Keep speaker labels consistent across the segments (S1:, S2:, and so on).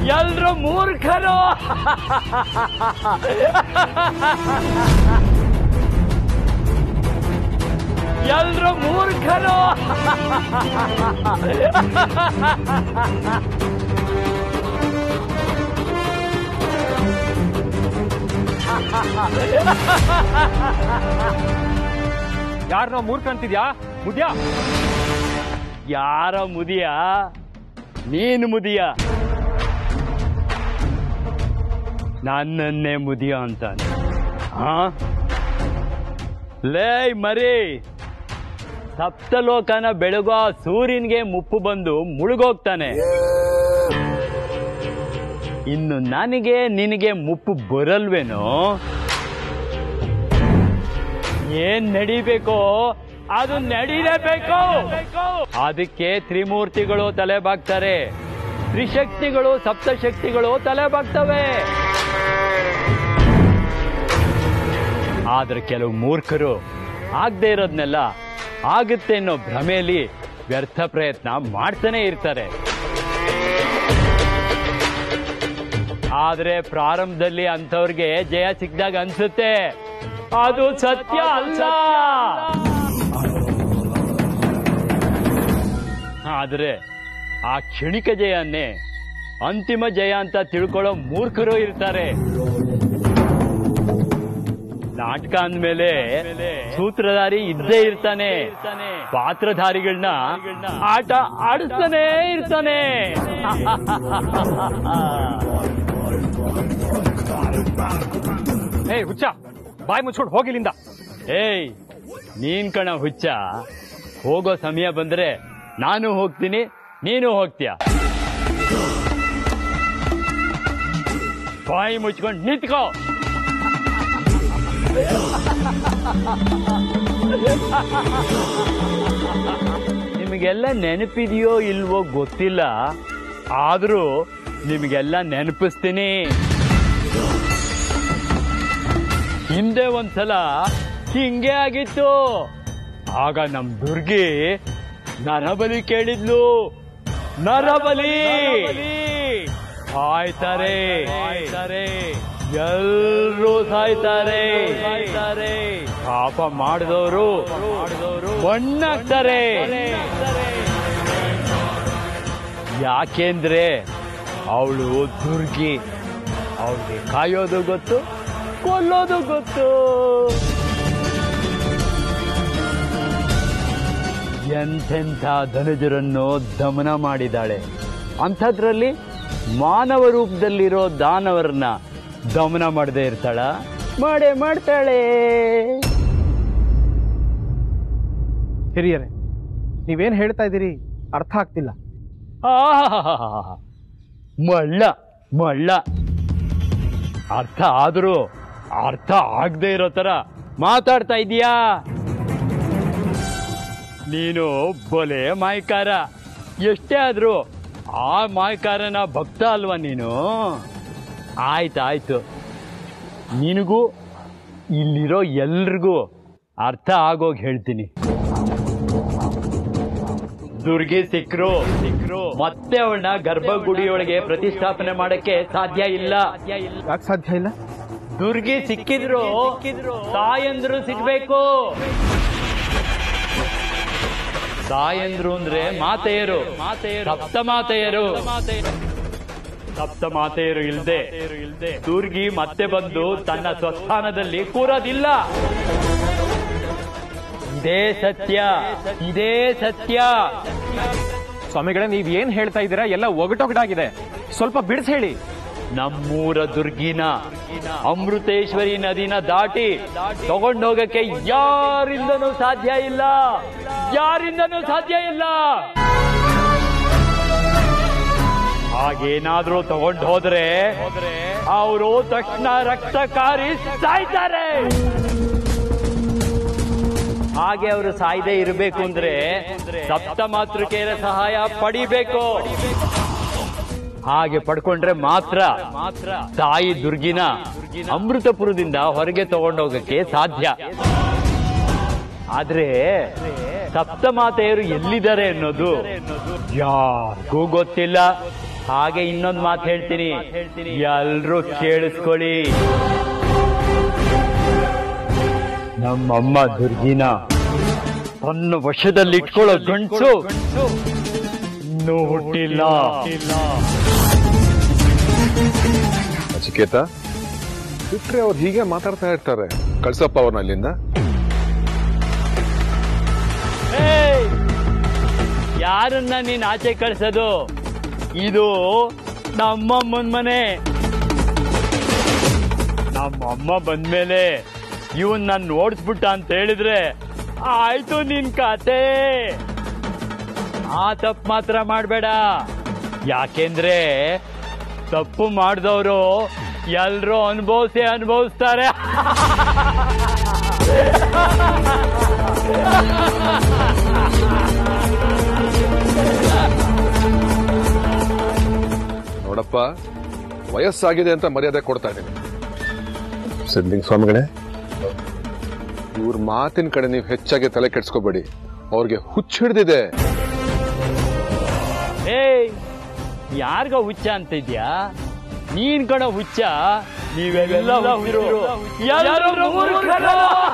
S1: ಎಲ್ರು ಮೂರ್ಖರು ಎಲ್ರು ಮೂರ್ಖರು
S2: ಯಾರನ್ನ ಮೂರ್ಖ ಅಂತಿದ್ಯಾ ಮುದ್ಯಾ
S1: ಯಾರ ಮುದಿಯ ನೀನು ಮುದಿಯ ನನ್ನನ್ನೇ ಮುದಿಯ ಅಂತಾನೆ ಹಾ ಲೇ ಮರಿ ಸಪ್ತಲೋಕನ ಬೆಳಗೋ ಸೂರ್ಯನ್ಗೆ ಮುಪ್ಪು ಬಂದು ಮುಳುಗೋಗ್ತಾನೆ ಇನ್ನು ನನಗೆ ನಿನಗೆ ಮುಪ್ಪು ಬರಲ್ವೇನೋ ಏನ್ ನಡಿಬೇಕೋ ಅದು ನಡೀಲೇಬೇಕು ಅದಕ್ಕೆ ತ್ರಿಮೂರ್ತಿಗಳು ತಲೆ ಬಾಗ್ತಾರೆ ತ್ರಿಶಕ್ತಿಗಳು ಸಪ್ತಶಕ್ತಿಗಳು ತಲೆ ಬಾಗ್ತವೆ ಆದ್ರೆ ಕೆಲವು ಮೂರ್ಖರು ಆಗದೆ ಇರೋದ್ನೆಲ್ಲ ಆಗುತ್ತೆ ಅನ್ನೋ ಭ್ರಮೆಯಲ್ಲಿ ವ್ಯರ್ಥ ಪ್ರಯತ್ನ ಮಾಡ್ತಾನೆ ಇರ್ತಾರೆ ಆದ್ರೆ ಪ್ರಾರಂಭದಲ್ಲಿ ಅಂಥವ್ರಿಗೆ ಜಯ ಸಿಕ್ಕಿದಾಗ ಅನ್ಸುತ್ತೆ ಅದು ಸತ್ಯ ಅಲ್ಲ ಆದ್ರೆ ಆ ಕ್ಷಣಿಕ ಜಯನ್ನೇ ಅಂತಿಮ ಜಯ ಅಂತ ತಿಳ್ಕೊಳ್ಳೋ ಮೂರ್ಖರು ಇರ್ತಾರೆ ನಾಟಕ ಅಂದ್ಮೇಲೆ ಸೂತ್ರಧಾರಿ ಇದ್ದೇ ಇರ್ತಾನೆ ಪಾತ್ರಧಾರಿಗಳನ್ನ ಆಟ ಆಡಿಸ್ತಾನೆ ಇರ್ತಾನೆ
S2: ಏಯ್ ಹುಚ್ಚ ಬಾಯಿ ಮುಚ್ಕೊಂಡು ಹೋಗಿಲ್ಲಿಂದ
S1: ಏಯ್ ನೀನ್ ಕಣ ಹುಚ್ಚ ಹೋಗೋ ಸಮಯ ಬಂದ್ರೆ ನಾನು ಹೋಗ್ತೀನಿ ನೀನು ಹೋಗ್ತೀಯ ಬಾಯಿ ಮುಚ್ಕೊಂಡು ನಿಂತ್ಕೋ ನಿಮಗೆಲ್ಲ ನೆನಪಿದೆಯೋ ಇಲ್ವೋ ಗೊತ್ತಿಲ್ಲ ಆದ್ರೂ ನಿಮಗೆಲ್ಲ ನೆನಪಿಸ್ತೀನಿ ಹಿಂದೆ ಒಂದ್ಸಲ ಹಿಂಗೆ ಆಗಿತ್ತು ಆಗ ನಮ್ ದುರ್ಗಿ ನರಬಲಿ ಕೇಳಿದ್ಲು ನರಬಲಿ ಸಾಯ್ತಾರೆ ಸಾಯ್ತಾರೆ ಎಲ್ರೂ ಸಾಯ್ತಾರೆ ಸಾಯ್ತಾರೆ ಪಾಪ ಮಾಡಿದವರು ಮಾಡಿದವರು ಮಣ್ಣಾಗ್ತಾರೆ ಯಾಕೆಂದ್ರೆ ಅವಳು ದುರ್ಗಿ ಅವಳಿಗೆ ಕಾಯೋದು ಗೊತ್ತು ಕೊಲ್ಲೋದು ಗೊತ್ತು ಎಂತೆಂಥ ಧನುಜರನ್ನು ದಮನ ಮಾಡಿದಾಳೆ ಅಂಥದ್ರಲ್ಲಿ ಮಾನವ ರೂಪದಲ್ಲಿರೋ ದಾನವರನ್ನ ದಮನ ಮಾಡದೇ ಇರ್ತಾಳ ಮಾಡೇ ಮಾಡ್ತಾಳೆ
S3: ಹಿರಿಯರೇ ನೀವೇನ್ ಹೇಳ್ತಾ ಇದ್ದೀರಿ ಅರ್ಥ ಆಗ್ತಿಲ್ಲ
S1: ಆಹಾಹಾಹಾಹಾ. ಮಳ್ಳ ಮಳ್ಳ ಅರ್ಥ ಆದ್ರೂ ಅರ್ಥ ಆಗದೆ ಇರೋ ತರ ಮಾತಾಡ್ತಾ ಇದೀಯಾ ನೀನು ಬೊಲೆ ಮಾಯ್ಕಾರ ಎಷ್ಟೇ ಆದ್ರೂ ಆ ಮಾಯ್ಕಾರನ ಭಕ್ತ ಅಲ್ವಾ ನೀನು ಆಯ್ತಾಯ್ತು ನಿನಗೂ ಇಲ್ಲಿರೋ ಎಲ್ರಿಗೂ ಅರ್ಥ ಆಗೋಗಿ ಹೇಳ್ತೀನಿ ದುರ್ಗಿ ಸಿಕ್ರು ಸಿಕ್ರು ಮತ್ತೆ ಅವಳನ್ನ ಗರ್ಭಗುಡಿಯೊಳಗೆ ಪ್ರತಿಷ್ಠಾಪನೆ ಮಾಡಕ್ಕೆ ಸಾಧ್ಯ ಇಲ್ಲ
S3: ಯಾಕೆ ಸಾಧ್ಯ ಇಲ್ಲ
S1: ದುರ್ಗಿ ಸಿಕ್ಕಿದ್ರು ತಾಯಂದ್ರು ಸಿಗ್ಬೇಕು ತಾಯಂದ್ರು ಅಂದ್ರೆ ಮಾತೆಯರು ಮಾತೆಯರು ಸಪ್ತ ಮಾತೆಯರು ಸಪ್ತ ಮಾತೆಯರು ಇಲ್ದೆ ಇಲ್ದೆ ದುರ್ಗಿ ಮತ್ತೆ ಬಂದು ತನ್ನ ಸ್ವಸ್ಥಾನದಲ್ಲಿ ಕೂರೋದಿಲ್ಲ ಇದೇ ಸತ್ಯ ಇದೇ ಸತ್ಯ
S2: ಸ್ವಾಮಿಗಳೇ ನೀವ್ ಏನ್ ಹೇಳ್ತಾ ಇದ್ದೀರಾ ಎಲ್ಲ ಒಗಟೊಗಟಾಗಿದೆ ಸ್ವಲ್ಪ ಬಿಡಿಸಿ ಹೇಳಿ
S1: ನಮ್ಮೂರ ದುರ್ಗಿನ ಅಮೃತೇಶ್ವರಿ ನದಿನ ದಾಟಿ ತಗೊಂಡೋಗಕ್ಕೆ ಯಾರಿಂದನೂ ಸಾಧ್ಯ ಇಲ್ಲ ಯಾರಿಂದನೂ ಸಾಧ್ಯ ಇಲ್ಲ ಹಾಗೇನಾದ್ರೂ ತಗೊಂಡು ಹೋದ್ರೆ ಅವರು ತಕ್ಷಣ ರಕ್ತಕಾರಿ ಸಾಯ್ತಾರೆ ಹಾಗೆ ಅವರು ಸಾಯ್ದೆ ಇರಬೇಕು ಅಂದ್ರೆ ಸಪ್ತ ಮಾತೃಕೆಯರ ಸಹಾಯ ಪಡಿಬೇಕು ಹಾಗೆ ಪಡ್ಕೊಂಡ್ರೆ ಮಾತ್ರ ಮಾತ್ರ ತಾಯಿ ದುರ್ಗಿನ ಅಮೃತಪುರದಿಂದ ಹೊರಗೆ ತಗೊಂಡೋಗಕ್ಕೆ ಸಾಧ್ಯ ಆದ್ರೆ ಸಪ್ತಮಾತೆಯರು ಎಲ್ಲಿದ್ದಾರೆ ಅನ್ನೋದು ಯಾರಿಗೂ ಗೊತ್ತಿಲ್ಲ ಹಾಗೆ ಇನ್ನೊಂದು ಮಾತು ಹೇಳ್ತೀನಿ ಎಲ್ರೂ ಕೇಳಿಸ್ಕೊಳ್ಳಿ ನಮ್ಮಮ್ಮ ದುರ್ಗಿನ ತನ್ನ ವಶದಲ್ಲಿ ಇಟ್ಕೊಳ್ಳೋ ಗಂಡಸು ಇನ್ನೂ ಹುಟ್ಟಿಲ್ಲ
S4: ನಚಿಕೇತ ಬಿಟ್ರೆ ಅವ್ರು ಹೀಗೆ ಮಾತಾಡ್ತಾ ಇರ್ತಾರೆ ಕಳ್ಸಪ್ಪ ಅವ್ರನ್ನ ಅಲ್ಲಿಂದ
S1: ಏಯ್! ಯಾರನ್ನ ನೀನ್ ಆಚೆ ಕಳ್ಸೋದು ಇದು ನಮ್ಮಮ್ಮನ ಮನೆ ನಮ್ಮಮ್ಮ ಬಂದ್ಮೇಲೆ ಇವನ್ ನಾನು ನೋಡಿಸ್ಬಿಟ್ಟ ಅಂತ ಹೇಳಿದ್ರೆ ಆಯ್ತು ನಿನ್ ಕತೆ ಆ ತಪ್ಪು ಮಾತ್ರ ಮಾಡಬೇಡ ಯಾಕೆಂದ್ರೆ ತಪ್ಪು ಮಾಡಿದವರು ಎಲ್ರೂ ಅನುಭವಿಸಿ ಅನುಭವಿಸ್ತಾರೆ
S4: ನೋಡಪ್ಪ ವಯಸ್ಸಾಗಿದೆ ಅಂತ ಮರ್ಯಾದೆ ಕೊಡ್ತಾ ಇದ್ದೀನಿ ಸಿದ್ಲಿಂಗ ಸ್ವಾಮಿಗಳೇ ಇವ್ರ ಮಾತಿನ ಕಡೆ ನೀವು ಹೆಚ್ಚಾಗಿ ತಲೆ ಕೆಡ್ಸ್ಕೋಬೇಡಿ ಅವ್ರಿಗೆ ಹುಚ್ಚ ಹಿಡ್ದಿದೆ
S1: ಏಯ್ ಯಾರ್ಗ ಹುಚ್ಚ ಅಂತ ಇದ್ಯಾ ನೀನ್ ಕಣ ಹುಚ್ಚ ನೀವೆಲ್ಲ ಹುಚ್ಚರು. ಎಲ್ಲರೂ ಮೂರ್ಖರು.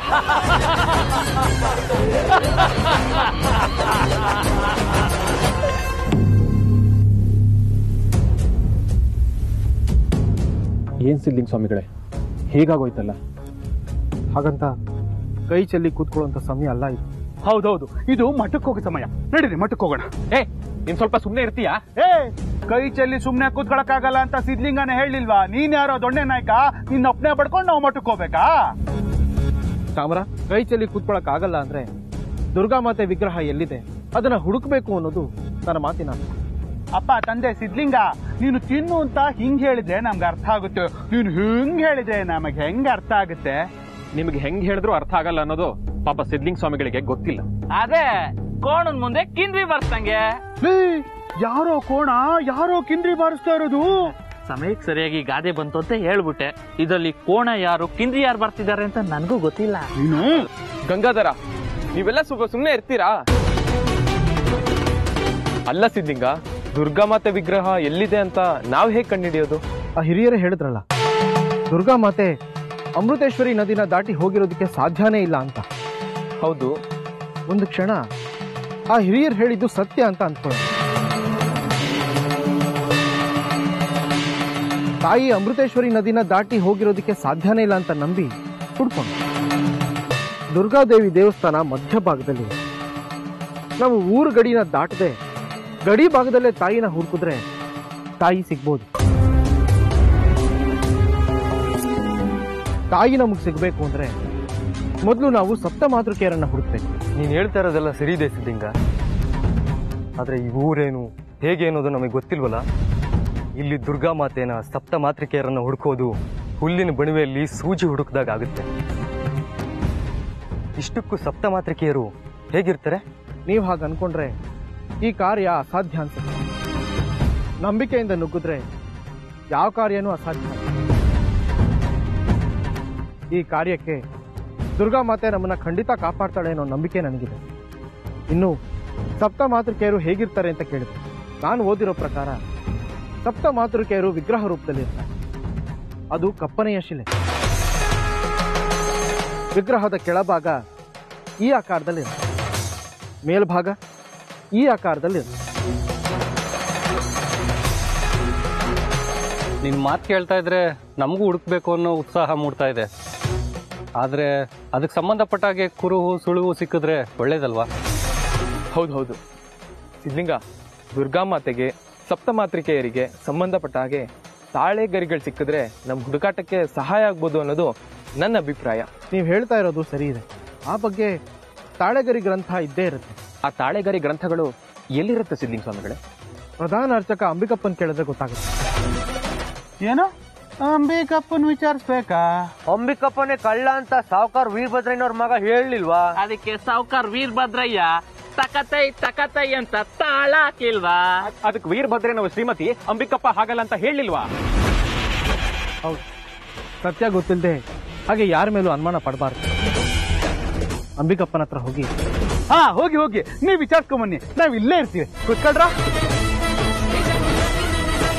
S2: ಏನ್ ಸಿದ್ಲಿಂಗ್ ಸ್ವಾಮಿಗಳೇ ಹೇಗಾಗೋಯ್ತಲ್ಲ
S3: ಹಾಗಂತ ಕೈ ಚೆಲ್ಲಿ ಕೂತ್ಕೊಳ್ಳುವಂತ ಸಮಯ ಅಲ್ಲ ಇದು
S5: ಹೌದೌದು ಇದು ಮಠಕ್ಕೆ ಹೋಗೋ ಸಮಯ ನಡೀರಿ ಮಠಕ್ಕೆ ಹೋಗೋಣ
S2: ಏ ನೀನ್ ಸ್ವಲ್ಪ ಸುಮ್ನೆ ಇರ್ತೀಯಾ
S5: ಏ ಕೈ ಚೆಲ್ಲಿ ಸುಮ್ನೆ ಕೂತ್ಕೊಳಕ್ಕಾಗಲ್ಲ ಅಂತ ಸಿದ್ಲಿಂಗನೇ ಹೇಳಿಲ್ವಾ ನೀನ್ ಯಾರೋ ದೊಣ್ಣೆ ನಾಯಕ ನಿನ್ನ ಒಪ್ನೆ ಪಡ್ಕೊಂಡು ನಾವು ಮಠಕ್ಕೆ ಹೋಗ್ಬೇಕಾ
S3: ಚಾಮರ ಕೈ ಚೆಲ್ಲಿ ಕೂತ್ಕೊಳ್ಳಕ್ ಆಗಲ್ಲ ಅಂದ್ರೆ ದುರ್ಗಾ ಮಾತೆ ವಿಗ್ರಹ ಎಲ್ಲಿದೆ ಅದನ್ನ ಹುಡುಕ್ಬೇಕು ಅನ್ನೋದು ನನ್ನ ಮಾತಿನ ಅರ್ಥ.
S5: ಅಪ್ಪ ತಂದೆ ಸಿದ್ಲಿಂಗ ನೀನು ತಿನ್ನು ಅಂತ ಹಿಂಗ್ ಹೇಳಿದ್ರೆ ನಮ್ಗೆ ಅರ್ಥ ಆಗುತ್ತೆ ನೀನು ಹಿಂಗ್ ಹೇಳಿದ್ರೆ ನಮಗೆ ಹೆಂಗ್ ಅರ್ಥ ಆಗುತ್ತೆ
S2: ನಿಮ್ಗೆ ಹೆಂಗ್ ಹೇಳಿದ್ರು ಅರ್ಥ ಆಗಲ್ಲ ಅನ್ನೋದು ಪಾಪ ಸಿದ್ಲಿಂಗ್ ಸ್ವಾಮಿಗಳಿಗೆ ಗೊತ್ತಿಲ್ಲ
S6: ಅದೇ ಕೋಣನ್ ಮುಂದೆ ಕಿಂದ್ರಿ ಬರ್ಸಂಗೆ
S5: ಲೇ, ಯಾರೋ ಕೋಣ ಯಾರೋ ಕಿಂದ್ರಿ ಬಾರಿಸ್ತಾ ಇರೋದು
S6: ಸಮಯಕ್ಕೆ ಸರಿಯಾಗಿ ಗಾದೆ ಬಂತು ಅಂತ ಹೇಳ್ಬಿಟ್ಟೆ ಇದರಲ್ಲಿ ಕೋಣ ಯಾರು ಕಿಂದ್ರಿ ಯಾರು ಬರ್ತಿದ್ದಾರೆ ಅಂತ ನನಗೂ ಗೊತ್ತಿಲ್ಲ
S5: ನೀನು
S7: ಗಂಗಾಧರ ನೀವೆಲ್ಲ ಸ್ವಲ್ಪ ಸುಮ್ಮನೆ ಇರ್ತೀರಾ ಅಲ್ಲ ಸಿದ್ಲಿಂಗ ದುರ್ಗಾಮಾತೆ ವಿಗ್ರಹ ಎಲ್ಲಿದೆ ಅಂತ ನಾವ್ ಹೇಗ್ ಕಂಡುಹಿಡಿಯೋದು
S3: ಆ ಹಿರಿಯರೇ ಹೇಳಿದ್ರಲ್ಲ ದುರ್ಗಾ ಮಾತೆ ಅಮೃತೇಶ್ವರಿ ನದಿನ ದಾಟಿ ಹೋಗಿರೋದಕ್ಕೆ ಸಾಧ್ಯನೇ ಇಲ್ಲ ಅಂತ
S7: ಹೌದು
S3: ಒಂದು ಕ್ಷಣ ಆ ಹಿರಿಯರು ಹೇಳಿದ್ದು ಸತ್ಯ ಅಂತ ಅನ್ಕೊಳ್ಳೋಣ ತಾಯಿ ಅಮೃತೇಶ್ವರಿ ನದಿನ ದಾಟಿ ಹೋಗಿರೋದಕ್ಕೆ ಸಾಧ್ಯನೇ ಇಲ್ಲ ಅಂತ ನಂಬಿ ಹುಡ್ಕೊಂಡು ದುರ್ಗಾದೇವಿ ದೇವಸ್ಥಾನ ಮಧ್ಯಭಾಗದಲ್ಲಿ ಇದೆ. ನಾವು ಊರು ಗಡಿನ ದಾಟದೆ ಗಡಿ ಭಾಗದಲ್ಲೇ ತಾಯಿನ ಹುಡುಕಿದ್ರೆ ತಾಯಿ ಸಿಗ್ಬೋದು ತಾಯಿ ನಮಗೆ ಸಿಗ್ಬೇಕು ಅಂದ್ರೆ ಮೊದಲು ನಾವು ಸಪ್ತ ಮಾತೃಕೆಯರನ್ನ ಹುಡುಕ್ಬೇಕು
S8: ನೀನು ಹೇಳ್ತಾ ಇರೋದೆಲ್ಲ ಸರಿ ಇದೆ ಸಿದ್ದಿಂಗ ಆದರೆ ಈ ಊರೇನು ಹೇಗೆ ಅನ್ನೋದು ನಮಗೆ ಗೊತ್ತಿಲ್ವಲ್ಲ ಇಲ್ಲಿ ದುರ್ಗಾ ಮಾತೆನ ಸಪ್ತ ಮಾತೃಕೆಯರನ್ನು ಹುಡುಕೋದು ಹುಲ್ಲಿನ ಬಣವೆಯಲ್ಲಿ ಸೂಜಿ ಹುಡುಕ್ದಾಗ ಆಗುತ್ತೆ ಇಷ್ಟಕ್ಕೂ ಸಪ್ತ ಮಾತೃಕೆಯರು ಹೇಗಿರ್ತಾರೆ
S3: ನೀವು ಹಾಗೆ ಅನ್ಕೊಂಡ್ರೆ ಈ ಕಾರ್ಯ ಅಸಾಧ್ಯ ಅನ್ಸುತ್ತೆ ನಂಬಿಕೆಯಿಂದ ನುಗ್ಗಿದ್ರೆ ಯಾವ ಕಾರ್ಯನೂ ಅಸಾಧ್ಯ ಅಲ್ಲ. ಈ ಕಾರ್ಯಕ್ಕೆ ದುರ್ಗಾ ಮಾತೆ ನಮ್ಮನ್ನ ಖಂಡಿತ ಕಾಪಾಡ್ತಾಳೆ ಅನ್ನೋ ನಂಬಿಕೆ ನನಗಿದೆ ಇನ್ನು ಸಪ್ತ ಮಾತೃಕೆಯರು ಹೇಗಿರ್ತಾರೆ ಅಂತ ಕೇಳಿದ್ರು ನಾನು ಓದಿರೋ ಪ್ರಕಾರ ಸಪ್ತ ಮಾತೃಕೆಯರು ವಿಗ್ರಹ ರೂಪದಲ್ಲಿ ಇರ್ತಾರೆ ಅದು ಕಪ್ಪನೆಯ ಶಿಲೆ ವಿಗ್ರಹದ ಕೆಳಭಾಗ ಈ ಆಕಾರದಲ್ಲಿ ಇರುತ್ತೆ ಮೇಲ್ಭಾಗ ಈ ಆಕಾರದಲ್ಲಿ ಇರುತ್ತೆ
S8: ನಿನ್ನ ಮಾತು ಕೇಳ್ತಾ ಇದ್ರೆ ನಮಗೂ ಹುಡುಕ್ಬೇಕು ಅನ್ನೋ ಉತ್ಸಾಹ ಮೂಡ್ತಾ ಇದೆ ಆದರೆ ಅದಕ್ಕೆ ಸಂಬಂಧಪಟ್ಟ ಹಾಗೆ ಕುರುಹು ಸುಳುವು ಸಿಕ್ಕಿದ್ರೆ ಒಳ್ಳೇದಲ್ವಾ
S7: ಹೌದು ಹೌದು ಸಿದ್ಲಿಂಗ ದುರ್ಗಾಮಾತೆಗೆ ಸಪ್ತಮಾತೃಕೆಯರಿಗೆ ಸಂಬಂಧಪಟ್ಟ ಹಾಗೆ ತಾಳೆ ಗರಿಗಳು ಸಿಕ್ಕಿದ್ರೆ ನಮ್ಮ ಹುಡುಕಾಟಕ್ಕೆ ಸಹಾಯ ಆಗ್ಬೋದು ಅನ್ನೋದು ನನ್ನ ಅಭಿಪ್ರಾಯ
S3: ನೀವು ಹೇಳ್ತಾ ಇರೋದು ಸರಿ ಇದೆ ಆ ಬಗ್ಗೆ ತಾಳೆಗರಿ ಗ್ರಂಥ ಇದ್ದೇ ಇರುತ್ತೆ
S2: ಆ ತಾಳೆಗರಿ ಗ್ರಂಥಗಳು ಎಲ್ಲಿರುತ್ತೆ ಸಿದ್ಲಿಂಗ್ ಸ್ವಾಮಿಗಳೇ
S3: ಪ್ರಧಾನ ಅರ್ಚಕ ಅಂಬಿಕಪ್ಪನ್ ಕೇಳಿದ್ರೆ ಗೊತ್ತಾಗುತ್ತೆ
S5: ಏನು ಅಂಬಿಕಪ್ಪನ್ ವಿಚಾರಿಸ್ಬೇಕಾ
S8: ಅಂಬಿಕಪ್ಪನೇ ಕಳ್ಳ ಅಂತ ಸಾವುಕಾರ ವೀರಭದ್ರಯ್ಯನವ್ರ ಮಗ ಹೇಳಲಿಲ್ವಾ
S6: ಅದಕ್ಕೆ ಸಾವುಕಾರ್ ವೀರಭದ್ರಯ್ಯ ತಕತೈ ತಕತೈ ಅಂತ ತಾಳ ಹಾಕಿಲ್ವಾ
S2: ಅದಕ್ಕೆ ವೀರಭದ್ರನವ ಶ್ರೀಮತಿ ಅಂಬಿಕಪ್ಪ ಹಾಗಲ್ಲ ಅಂತ ಹೇಳಿಲ್ವಾ
S3: ಹೌದು ಸತ್ಯ ಗೊತ್ತಿಲ್ಲದೆ ಹಾಗೆ ಯಾರ ಮೇಲೂ ಅನುಮಾನ ಪಡಬಾರ್ದು ಅಂಬಿಕಪ್ಪನ ಹತ್ರ ಹೋಗಿ
S5: ಹಾ ಹೋಗಿ ಹೋಗಿ ನೀವ್ ವಿಚಾರಿಸ್ಕೊಂಬನ್ನಿ ನಾವ್ ಇಲ್ಲೇ ಇರ್ತೀವಿ ಕುತ್ಕೊಳ್ರ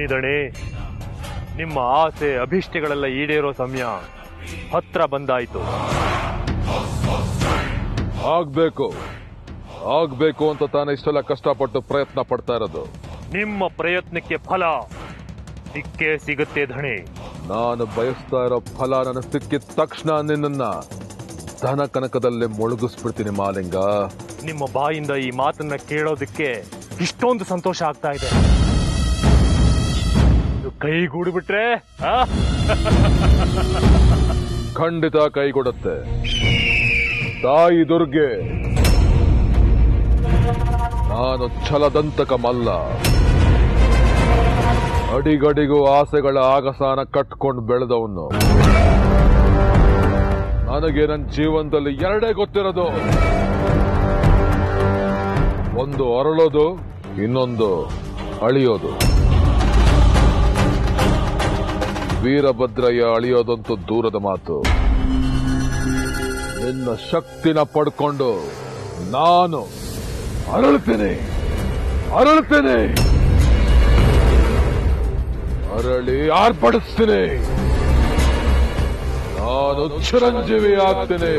S9: ದಣಿ ನಿಮ್ಮ ಆಸೆ ಅಭಿಷ್ಟಗಳೆಲ್ಲ ಈಡೇರೋ ಸಮಯ ಹತ್ರ ಬಂದಾಯ್ತು
S4: ಆಗ್ಬೇಕು ಆಗ್ಬೇಕು ಅಂತ ತಾನೇ ಇಷ್ಟೆಲ್ಲ ಕಷ್ಟಪಟ್ಟು ಪ್ರಯತ್ನ ಪಡ್ತಾ ಇರೋದು
S9: ನಿಮ್ಮ ಪ್ರಯತ್ನಕ್ಕೆ ಫಲ ಸಿಕ್ಕೇ ಸಿಗುತ್ತೆ ಧಣಿ
S4: ನಾನು ಬಯಸ್ತಾ ಇರೋ ಫಲ ನನಗೆ ಸಿಕ್ಕಿದ ತಕ್ಷಣ ನಿನ್ನನ್ನ ಧನ ಕನಕದಲ್ಲೇ ಮುಳುಗಿಸ್ಬಿಡ್ತೀನಿ ಮಾಲಿಂಗ
S9: ನಿಮ್ಮ ಬಾಯಿಂದ ಈ ಮಾತನ್ನ ಕೇಳೋದಕ್ಕೆ ಇಷ್ಟೊಂದು ಸಂತೋಷ ಆಗ್ತಾ ಇದೆ ಇದು ಕೈಗೂಡಿಬಿಟ್ರೆ ಆ?
S4: ಖಂಡಿತ ಕೈಗೊಡುತ್ತೆ ತಾಯಿ ದುರ್ಗೆ ನಾನು ಛಲದಂತಕ ಮಲ್ಲ ಅಡಿಗಡಿಗೂ ಆಸೆಗಳ ಆಗಸಾನ ಕಟ್ಕೊಂಡು ಬೆಳೆದವನು ನನಗೆ ನನ್ನ ಜೀವನದಲ್ಲಿ ಎರಡೇ ಗೊತ್ತಿರೋದು ಒಂದು ಅರಳೋದು ಇನ್ನೊಂದು ಅಳಿಯೋದು ವೀರಭದ್ರಯ್ಯ ಅಳಿಯೋದಂತೂ ದೂರದ ಮಾತು ನಿನ್ನ ಶಕ್ತಿನ ಪಡ್ಕೊಂಡು ನಾನು ಅರಳ್ತೇನೆ ಅರಳ್ತೇನೆ ಅರಳಿ ಆರ್ಪಡಿಸ್ತೀನಿ ನಾನು ಚಿರಂಜೀವಿ ಆಗ್ತೇನೆ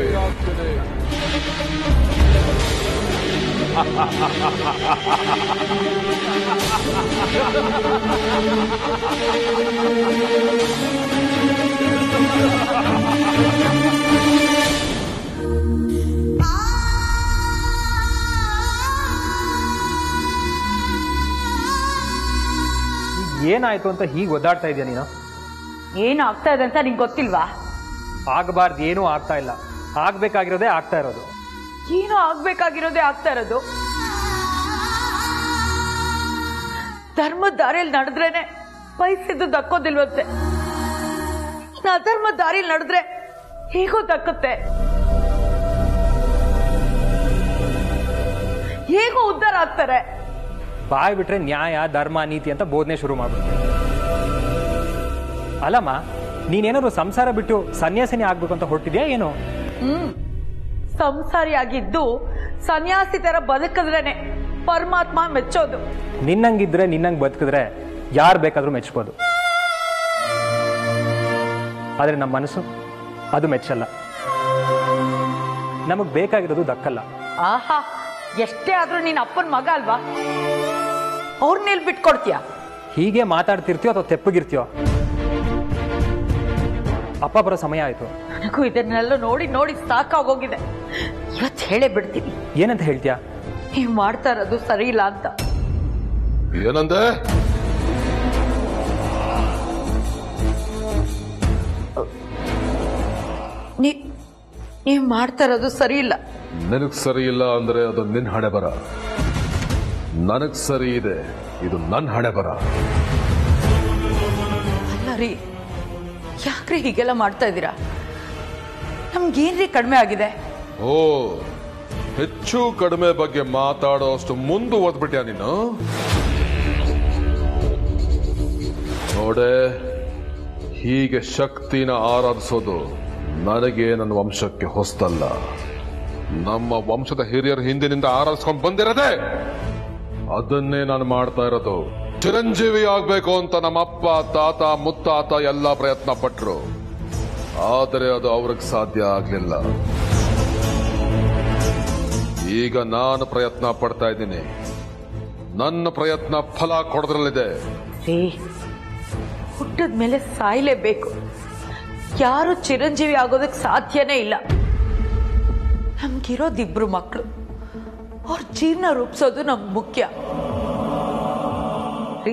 S2: ಏನಾಯ್ತು ಅಂತ ಹೀಗೆ ಒದ್ದಾಡ್ತಾ ಇದೆಯಾ ನೀನು
S10: ಏನು ಆಗ್ತಾ ಇದೆ ಅಂತ ನಿಂಗೆ ಗೊತ್ತಿಲ್ವಾ
S2: ಆಗಬಾರ್ದು ಏನೂ ಆಗ್ತಾ ಇಲ್ಲ ಆಗ್ಬೇಕಾಗಿರೋದೇ ಆಗ್ತಾ ಇರೋದು
S10: ಏನು ಆಗ್ಬೇಕಾಗಿರೋದೇ ಆಗ್ತಾ ಇರೋದು ಧರ್ಮದ ದಾರಿಯಲ್ಲಿ ನಡೆದ್ರೇನೆ ಬಯಸಿದ್ದು ದಕ್ಕೋದಿಲ್ವಂತೆ ಇನ್ನು ಅಧರ್ಮದ ದಾರಿಯಲ್ಲಿ ನಡೆದ್ರೆ ಹೇಗೋ ದಕ್ಕುತ್ತೆ ಹೇಗೋ ಉದ್ಧಾರ ಆಗ್ತಾರೆ
S2: ಬಾಯ್ ಬಿಟ್ರೆ ನ್ಯಾಯ ಧರ್ಮ ನೀತಿ ಅಂತ ಬೋಧನೆ ಶುರು ಮಾಡ್ಬಿಡ್ತಾರೆ ಅಲ್ಲಮ್ಮ ನೀನೇನಾದ್ರು ಸಂಸಾರ ಬಿಟ್ಟು ಸನ್ಯಾಸಿನಿ ಆಗ್ಬೇಕು ಅಂತ ಹೊರಟಿದ್ಯಾ ಏನು
S10: ಹ್ಮ್ ಸಂಸಾರಿಯಾಗಿದ್ದು ಸನ್ಯಾಸಿ ತರ ಬದುಕಿದ್ರೇನೆ ಪರಮಾತ್ಮ ಮೆಚ್ಚೋದು
S2: ನಿನ್ನಂಗಿದ್ರೆ ನಿನ್ನಂಗ್ ಬದುಕಿದ್ರೆ ಯಾರು ಬೇಕಾದ್ರೂ ಮೆಚ್ಬೋದು ಆದ್ರೆ ನಮ್ಮ ಮನಸ್ಸು ಅದು ಮೆಚ್ಚಲ್ಲ ನಮಗ್ ಬೇಕಾಗಿರೋದು ದಕ್ಕಲ್ಲ
S10: ಆಹಾ ಎಷ್ಟೇ ಆದ್ರೂ ನೀನ್ ಅಪ್ಪನ ಮಗ ಅಲ್ವಾ ಅವ್ರನ್ನೆಲ್ ಬಿಟ್ಕೊಡ್ತೀಯ
S2: ಹೀಗೆ ಮಾತಾಡ್ತಿರ್ತೀಯೋ ಅಥವಾ ತೆಪ್ಪಗಿರ್ತೀಯೋ ಅಪ್ಪ ಬರೋ ಸಮಯ ಆಯ್ತು
S10: ನನಗೂ ಇದನ್ನೆಲ್ಲ ನೋಡಿ ನೋಡಿ ಸಾಕಾಗೋಗಿದೆ ಇವತ್ತು ಹೇಳೇ ಬಿಡ್ತೀನಿ
S2: ಏನಂತ ಹೇಳ್ತೀಯಾ
S10: ನೀವು ಮಾಡ್ತಾ ಇರೋದು ಸರಿ ಇಲ್ಲ ಅಂತ
S4: ಏನಂದೆ
S10: ನೀ ನೀವು ಮಾಡ್ತಾ ಇರೋದು ಸರಿ ಇಲ್ಲ
S4: ನಿನಗ್ ಸರಿ ಇಲ್ಲ ಅಂದ್ರೆ ಅದು ನಿನ್ ಹಣೆ ಬರ ನನಗ್ ಸರಿ ಇದೆ ಇದು ನನ್ನ ಹಣೆ ಬರ
S10: ಅಲ್ಲ ರೀ ಯಾಕ್ರಿ ಹೀಗೆಲ್ಲ ಮಾಡ್ತಾ ಇದ್ದೀರಾ ನಮ್ಗೇನ್ರಿ ಕಡಿಮೆ ಆಗಿದೆ
S4: ಓ ಹೆಚ್ಚು ಕಡಿಮೆ ಬಗ್ಗೆ ಮಾತಾಡೋ ಅಷ್ಟು ಮುಂದೆ ಓದ್ಬಿಟ್ಯಾ ನೀನು ನೋಡೆ ಹೀಗೆ ಶಕ್ತಿನ ಆರಾಧಿಸೋದು ನನಗೆ ನನ್ನ ವಂಶಕ್ಕೆ ಹೊಸ್ತಲ್ಲ ನಮ್ಮ ವಂಶದ ಹಿರಿಯರ ಹಿಂದಿನಿಂದ ಆರಾಧಿಸ್ಕೊಂಡು ಬಂದಿರದೆ ಅದನ್ನೇ ನಾನು ಮಾಡ್ತಾ ಇರೋದು ಚಿರಂಜೀವಿ ಆಗ್ಬೇಕು ಅಂತ ನಮ್ಮಪ್ಪ ತಾತ ಮುತ್ತಾತ ಎಲ್ಲ ಪ್ರಯತ್ನ ಪಟ್ರು ಆದರೆ ಅದು ಅವ್ರಿಗೆ ಸಾಧ್ಯ ಆಗ್ಲಿಲ್ಲ ಈಗ ನಾನು ಪ್ರಯತ್ನ ಪಡ್ತಾ ಇದ್ದೀನಿ ನನ್ನ ಪ್ರಯತ್ನ ಫಲ ಕೊಡೋದ್ರಲ್ಲಿದೆ
S10: ರೀ ಹುಟ್ಟದ ಮೇಲೆ ಸಾಯ್ಲೇಬೇಕು ಯಾರು ಚಿರಂಜೀವಿ ಆಗೋದಕ್ಕೆ ಸಾಧ್ಯನೇ ಇಲ್ಲ ನಮ್ಗಿರೋದಿಬ್ರು ಮಕ್ಕಳು ಅವ್ರ ಜೀವನ ರೂಪಿಸೋದು ನಮ್ಗೆ ಮುಖ್ಯ ರೀ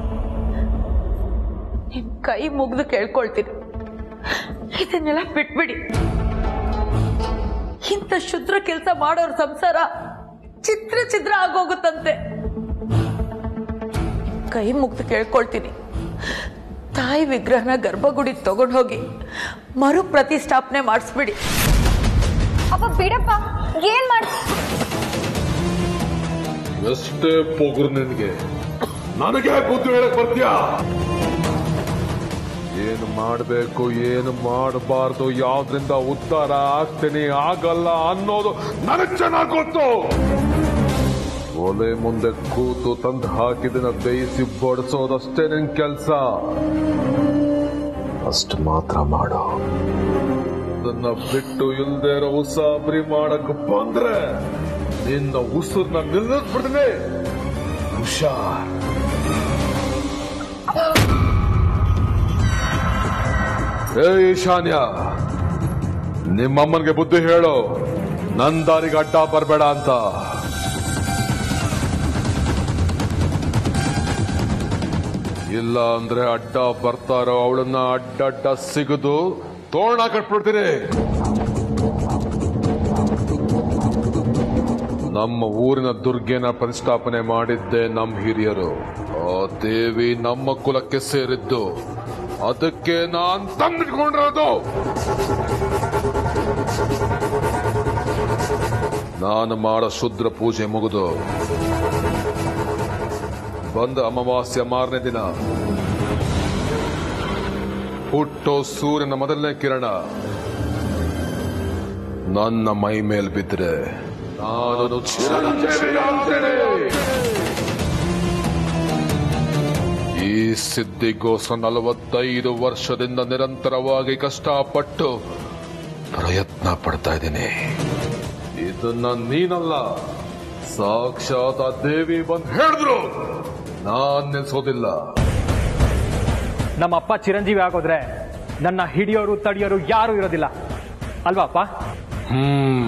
S10: ನಿಮ್ ಕೈ ಮುಗ್ದು ಕೇಳ್ಕೊಳ್ತೀನಿ ಇದನ್ನೆಲ್ಲ ಬಿಟ್ಬಿಡಿ ಇಂಥ ಶುದ್ರ ಕೆಲಸ ಮಾಡೋರ್ ಸಂಸಾರ ಚಿತ್ರ ಚಿತ್ರ ಆಗೋಗುತ್ತಂತೆ ನಿಮ್ ಕೈ ಮುಗ್ದು ಕೇಳ್ಕೊಳ್ತೀನಿ ತಾಯಿ ವಿಗ್ರಹನ ಗರ್ಭಗುಡಿ ತಗೊಂಡು ಹೋಗಿ ಮರು ಪ್ರತಿಷ್ಠಾಪನೆ ಮಾಡಿಸ್ಬಿಡಿ
S11: ಅಪ್ಪ ಬಿಡಪ್ಪ ಏನ್ ಮಾಡ್
S4: ಎಷ್ಟೇ ಪೊಗುರು ನಿನಗೆ ನನಗೆ ಬುದ್ಧಿ ಹೇಳಕ್ ಬರ್ತೀಯಾ ಏನು ಮಾಡಬೇಕು ಏನು ಮಾಡಬಾರ್ದು ಯಾವ್ದ್ರಿಂದ ಉದ್ಧಾರ ಆಗ್ತೀನಿ ಆಗಲ್ಲ ಅನ್ನೋದು ನನಗ್ ಚೆನ್ನಾಗ್ ಗೊತ್ತು ಒಲೆ ಮುಂದೆ ಕೂತು ತಂದು ಹಾಕಿದನ ಬೇಯಿಸಿ ಬಡಿಸೋದಷ್ಟೇ ನಿನ್ ಕೆಲ್ಸ ಅಷ್ಟು ಮಾತ್ರ ಮಾಡು ಅದನ್ನ ಬಿಟ್ಟು ಇಲ್ದೇ ಇರೋ ಉಸಾಬ್ರಿ ಮಾಡಕ್ ಬಂದ್ರೆ ನಿನ್ನ ಉಸಿರ್ನ ನಿಲ್ಲಿಸ್ಬಿಡ್ತೀನಿ ಹುಷಾರ್ ಏ ಈಶಾನ್ಯ ನಿಮ್ಮಮ್ಮನಿಗೆ ಬುದ್ಧಿ ಹೇಳು ನನ್ ದಾರಿಗೆ ಅಡ್ಡ ಬರಬೇಡ ಅಂತ ಇಲ್ಲ ಅಂದ್ರೆ ಅಡ್ಡ ಬರ್ತಾರೋ ಅವಳನ್ನ ಅಡ್ಡಡ್ಡ ಸಿಗದು ತೋರಣ ಕಟ್ಬಿಡ್ತೀನಿ ನಮ್ಮ ಊರಿನ ದುರ್ಗೆನ ಪ್ರತಿಷ್ಠಾಪನೆ ಮಾಡಿದ್ದೆ ನಮ್ಮ ಹಿರಿಯರು ಆ ದೇವಿ ನಮ್ಮ ಕುಲಕ್ಕೆ ಸೇರಿದ್ದು ಅದಕ್ಕೆ ನಾನ್ ತಂದಿಟ್ಕೊಂಡಿರೋದು ನಾನು ಮಾಡೋ ಶುದ್ರ ಪೂಜೆ ಮುಗಿದು ಬಂದ ಅಮಾವಾಸ್ಯ ಮಾರನೇ ದಿನ ಹುಟ್ಟೋ ಸೂರ್ಯನ ಮೊದಲನೇ ಕಿರಣ ನನ್ನ ಮೈ ಮೇಲ್ ಬಿದ್ರೆ ನಾನು ಚಿರಂಜೀವಿಯಾಗ್ತೇನೆ. ಈ ಸಿದ್ಧಿಗೋಸ್ಕರ ನಲವತ್ತೈದು ವರ್ಷದಿಂದ ನಿರಂತರವಾಗಿ ಕಷ್ಟಪಟ್ಟು ಪ್ರಯತ್ನ ಪಡ್ತಾ ಇದ್ದೀನಿ ಇದನ್ನ ನೀನಲ್ಲ ಸಾಕ್ಷಾತ್ ಆ ದೇವಿ ಬಂದು ಹೇಳಿದ್ರು ನಾನ್ ನಿಲ್ಸೋದಿಲ್ಲ
S2: ನಮ್ಮ ಅಪ್ಪ ಚಿರಂಜೀವಿ ಆಗೋದ್ರೆ ನನ್ನ ಹಿಡಿಯೋರು ತಡಿಯೋರು ಯಾರು ಇರೋದಿಲ್ಲ ಅಲ್ವಾ ಅಪ್ಪ
S4: ಹ್ಮ್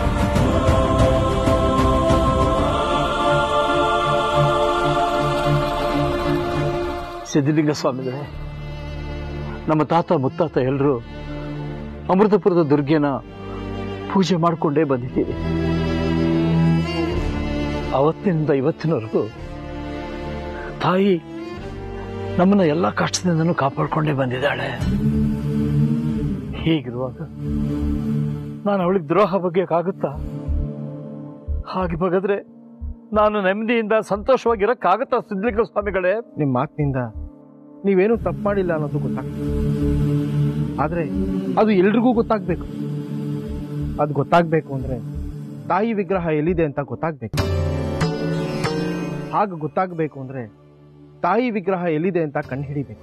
S6: ಸಿದ್ಧಲಿಂಗ ಸ್ವಾಮಿಗಳೇ ನಮ್ಮ ತಾತ ಮುತ್ತಾತ ಎಲ್ಲರೂ ಅಮೃತಪುರದ ದುರ್ಗೆನ ಪೂಜೆ ಮಾಡಿಕೊಂಡೇ ಬಂದಿದ್ದೀವಿ ಅವತ್ತಿನಿಂದ ಇವತ್ತಿನವರೆಗೂ ತಾಯಿ ನಮ್ಮನ್ನ ಎಲ್ಲ ಕಷ್ಟದಿಂದನೂ ಕಾಪಾಡ್ಕೊಂಡೇ ಬಂದಿದ್ದಾಳೆ ಹೀಗಿರುವಾಗ ನಾನು ಅವಳಿಗೆ ದ್ರೋಹ ಬಗ್ಗೆಕ್ಕಾಗುತ್ತಾ ಹಾಗೆ ಬಗದ್ರೆ ನಾನು ನೆಮ್ಮದಿಯಿಂದ ಸಂತೋಷವಾಗಿರಕ್ಕಾಗುತ್ತಾ ಸಿದ್ಧಲಿಂಗ ಸ್ವಾಮಿಗಳೇ
S3: ನಿಮ್ಮ ಮಾತಿನಿಂದ ನೀವೇನು ತಪ್ಪು ಮಾಡಿಲ್ಲ ಅನ್ನೋದು ಗೊತ್ತಾಗ್ತದೆ ಆದ್ರೆ ಅದು ಎಲ್ರಿಗೂ ಗೊತ್ತಾಗ್ಬೇಕು ಅದು ಗೊತ್ತಾಗ್ಬೇಕು ಅಂದ್ರೆ ತಾಯಿ ವಿಗ್ರಹ ಎಲ್ಲಿದೆ ಅಂತ ಗೊತ್ತಾಗ್ಬೇಕು ಹಾಗೆ ಗೊತ್ತಾಗ್ಬೇಕು ಅಂದ್ರೆ ತಾಯಿ ವಿಗ್ರಹ ಎಲ್ಲಿದೆ ಅಂತ ಕಂಡುಹಿಡಿಬೇಕು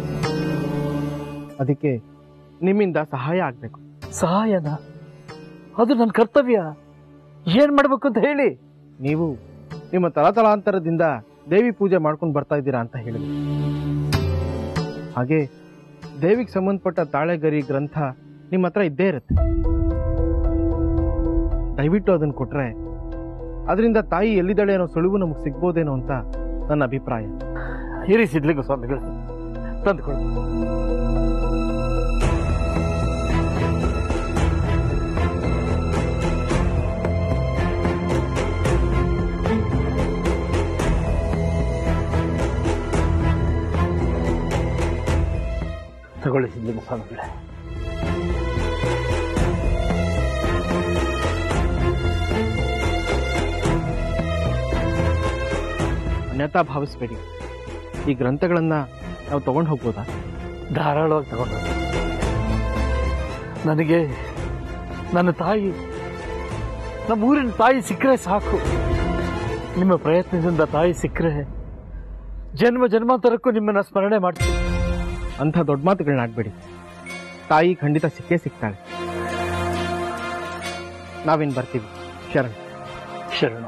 S3: ಅದಕ್ಕೆ ನಿಮ್ಮಿಂದ ಸಹಾಯ ಆಗ್ಬೇಕು
S6: ಸಹಾಯನ ಅದು ನನ್ನ ಕರ್ತವ್ಯ ಏನ್ ಮಾಡ್ಬೇಕು ಅಂತ ಹೇಳಿ
S3: ನೀವು ನಿಮ್ಮ ತಲತಲಾಂತರದಿಂದ ದೇವಿ ಪೂಜೆ ಮಾಡ್ಕೊಂಡು ಬರ್ತಾ ಇದ್ದೀರಾ ಅಂತ ಹೇಳಿದ್ರು ಹಾಗೆ ದೇವಿಗೆ ಸಂಬಂಧಪಟ್ಟ ತಾಳೆಗರಿ ಗ್ರಂಥ ನಿಮ್ಮ ಹತ್ರ ಇದ್ದೇ ಇರುತ್ತೆ ದಯವಿಟ್ಟು ಅದನ್ನು ಕೊಟ್ರೆ ಅದರಿಂದ ತಾಯಿ ಎಲ್ಲಿದ್ದಾಳೆ ಅನ್ನೋ ಸುಳಿವು ನಮಗೆ ಸಿಗ್ಬೋದೇನೋ ಅಂತ ನನ್ನ ಅಭಿಪ್ರಾಯ
S6: ಹಿರಿ ಸಿದ್ಧಲಿಂಗ ಸ್ವಾಮಿಗಳು ತಂದುಕೊಡು ತಗೊಳ್ಳಿ ಸಿದ್ಧಲಿಂಗ ಸ್ವಾಮಿಗಳೇ
S3: ಅನ್ಯತಾ ಭಾವಿಸ್ಬೇಡಿ ಈ ಗ್ರಂಥಗಳನ್ನ ನಾವು ತಗೊಂಡು ಹೋಗ್ಬೋದಾ
S6: ಧಾರಾಳವಾಗಿ ತಗೊಂಡು ಹೋಗಿ. ನನಗೆ ನನ್ನ ತಾಯಿ ನಮ್ಮ ಊರಿನ ತಾಯಿ ಸಿಕ್ಕರೆ ಸಾಕು ನಿಮ್ಮ ಪ್ರಯತ್ನದಿಂದ ತಾಯಿ ಸಿಕ್ಕರೆ ಜನ್ಮ ಜನ್ಮಾಂತರಕ್ಕೂ ನಿಮ್ಮನ್ನ ಸ್ಮರಣೆ ಮಾಡ್ತೀನಿ
S3: ಅಂಥ ದೊಡ್ಡ ಮಾತುಗಳನ್ನ ಆಡ್ಬೇಡಿ ತಾಯಿ ಖಂಡಿತ ಸಿಕ್ಕೇ ಸಿಗ್ತಾಳೆ ನಾವೇನು ಬರ್ತೀವಿ ಶರಣ್
S6: ಶರಣ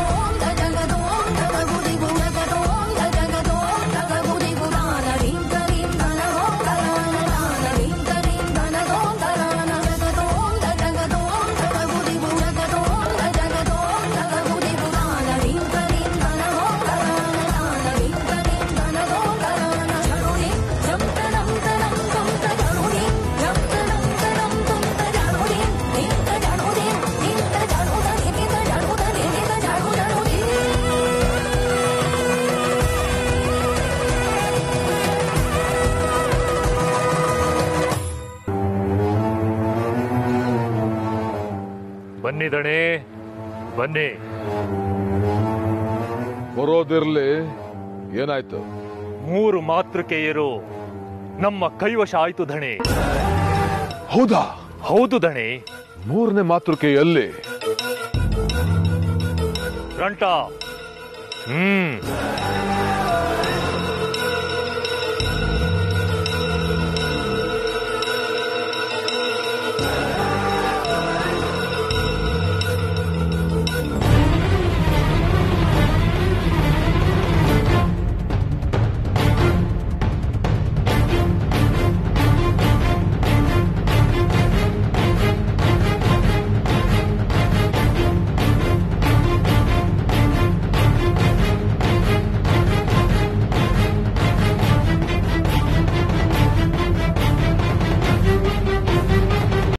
S9: ಬನ್ನಿ ದಣೆ ಬನ್ನಿ
S4: ಬರೋದಿರ್ಲಿ ಏನಾಯ್ತು
S9: ಮೂರು ಮಾತೃಕೆಯರು ನಮ್ಮ ಕೈವಶ ಆಯ್ತು ಧಣೆ
S4: ಹೌದಾ
S9: ಹೌದು ದಣೆ
S4: ಮೂರನೇ ಮಾತೃಕೆ ಎಲ್ಲಿ
S9: ಗಂಟ ಹ್ಮ್